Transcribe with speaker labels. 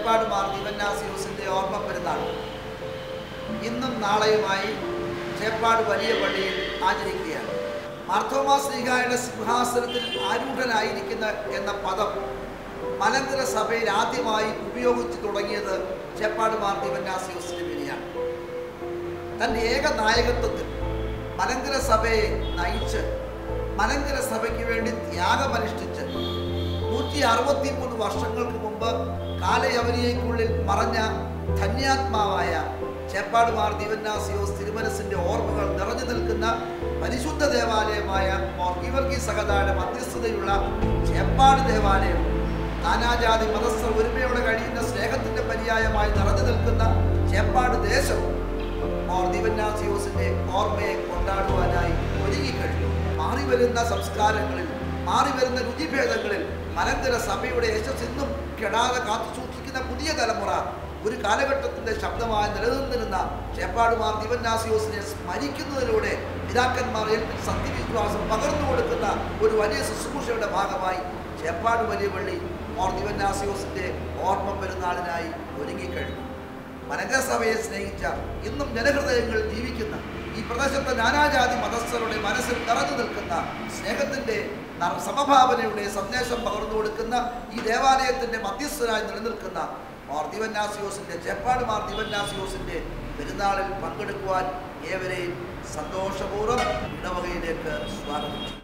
Speaker 1: ചേപ്പാട് മാർ ദിവന്നാസിയോസിന്റെ ഓർമ്മ പെരുന്നാൾ ഇന്നും നാളെയുമായി ചേപ്പാട് വലിയ പള്ളിയിൽ ആചരിക്കുകയാണ് മാർത്തോമാ ശ്രീകായുടെ സിംഹാസനത്തിൽ ആരൂഢനായിരിക്കുന്ന എന്ന പദം മലങ്കര സഭയിൽ ആദ്യമായി ഉപയോഗിച്ചു തുടങ്ങിയത് ചേപ്പാട് മാർ ദിവന്നാസിയോസിന്റെ പേരെയാണ് തൻ്റെ ഏക നായകത്വത്തിൽ മലങ്കര സഭയെ നയിച്ച് മലങ്കര സഭയ്ക്ക് വേണ്ടി ത്യാഗമനുഷ്ഠിച്ച് നൂറ്റി അറുപത്തി മൂന്ന് വർഷങ്ങൾക്ക് മുമ്പ് കാലയവനിയയ്ക്കുള്ളിൽ മറഞ്ഞ ധന്യാത്മാവായ ചേപ്പാടുമാർ ദിവന്നാസിയോസ് തിരുമനസിന്റെ ഓർമ്മകൾ നിറഞ്ഞു നിൽക്കുന്ന പരിശുദ്ധ ദേവാലയമായ മോർ ഗീവർഗി സഹതായുടെ മധ്യസ്ഥതയുള്ള ചേപ്പാട് ദേവാലയം നാനാജാതി മതസ്ഥർ ഒരുമയോടെ കഴിയുന്ന സ്നേഹത്തിന്റെ പര്യായമായി നിറഞ്ഞു നിൽക്കുന്ന ചേപ്പാട് ദേശം മോർ ദിവന്നാസിയോസിന്റെ ഓർമ്മയെ കൊണ്ടാടുവാനായി ഒരുങ്ങിക്കഴിഞ്ഞു മാറി വരുന്ന സംസ്കാരങ്ങളിൽ മാറി വരുന്ന രുചിഭേദങ്ങളിൽ മലങ്കര സഭയുടെ യശസ് ഇന്നും കെടാതെ കാത്തു സൂക്ഷിക്കുന്ന പുതിയ തലമുറ ഒരു കാലഘട്ടത്തിന്റെ ശബ്ദമായി നിലനിന്നിരുന്ന ചേപ്പാടുമാർ ദിവന്നാസിയോസിനെ സ്മരിക്കുന്നതിലൂടെ പിതാക്കന്മാർ ഏൽപ്പിച്ച സത്യവിശ്വാസം പകർന്നു കൊടുക്കുന്ന ഒരു വലിയ ശുശ്രൂഷയുടെ ഭാഗമായി ചേപ്പാട് വലിയ പള്ളി മോർ ദിവന്നാസിയോസിന്റെ ഓർമ്മ പെരുന്നാളിനായി ഒരുങ്ങിക്കഴിഞ്ഞു മലങ്കര സഭയെ സ്നേഹിച്ച ഇന്നും ജനഹൃദയങ്ങളിൽ ജീവിക്കുന്ന ഈ പ്രദേശത്തെ നാനാജാതി മതസ്ഥരുടെ മനസ്സിൽ നിറഞ്ഞു നിൽക്കുന്ന സ്നേഹത്തിന്റെ ന- സമഭാവനയുടെ സന്ദേശം പകർന്നു കൊടുക്കുന്ന ഈ ദേവാലയത്തിന്റെ മധ്യസ്ഥനായി നിലനിൽക്കുന്ന മാർ ദിവന്നാസിയോസിന്റെ ചേപ്പാട് മാർ ദിവന്നാസിയോസിന്റെ പെരുന്നാളിൽ പങ്കെടുക്കുവാൻ ഏവരെയും സന്തോഷപൂർവ്വം ഇടവകയിലേക്ക് സ്വാഗതം ചെയ്യും